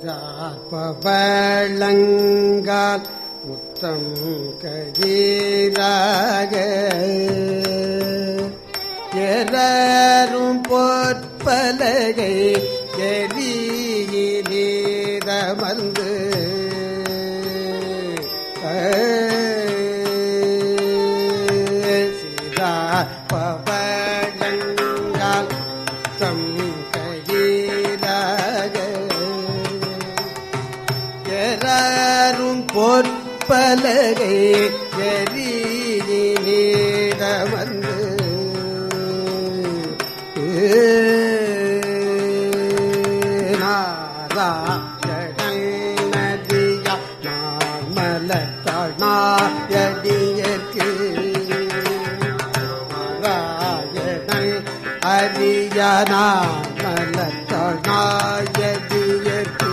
சார்பவளங்கால் முத்தம் கஜீராக எலரும் பொற்பலகை எலியிலீதமர்ந்து சிதா பவளங்கால் முத்தம் கஜீராக எறாரும் பொற்பலகை எரியினீடமந்து நதியா நாமலத்தாடியற்கு நாராயணன் அரியனா மலத்தாடியற்கு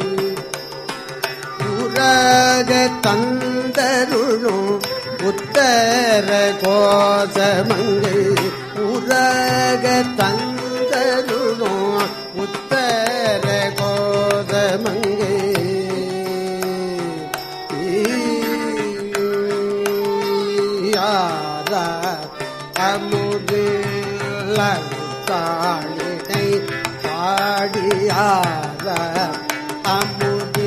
உலக தந்தருளும் உத்தர கோசமங்கை உலக தந்தருளும் உத்தர கோசமங்கை யாரா அமுது தாழினை பாடியார அமுது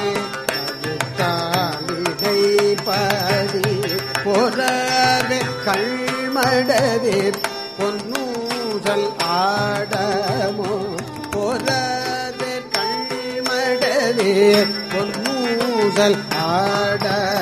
தாளிகை பாடி பொறாத கண்மடவே பொன்னூசல் ஆடமோ பொறாத கண்மடவே பொன்னூசல் ஆட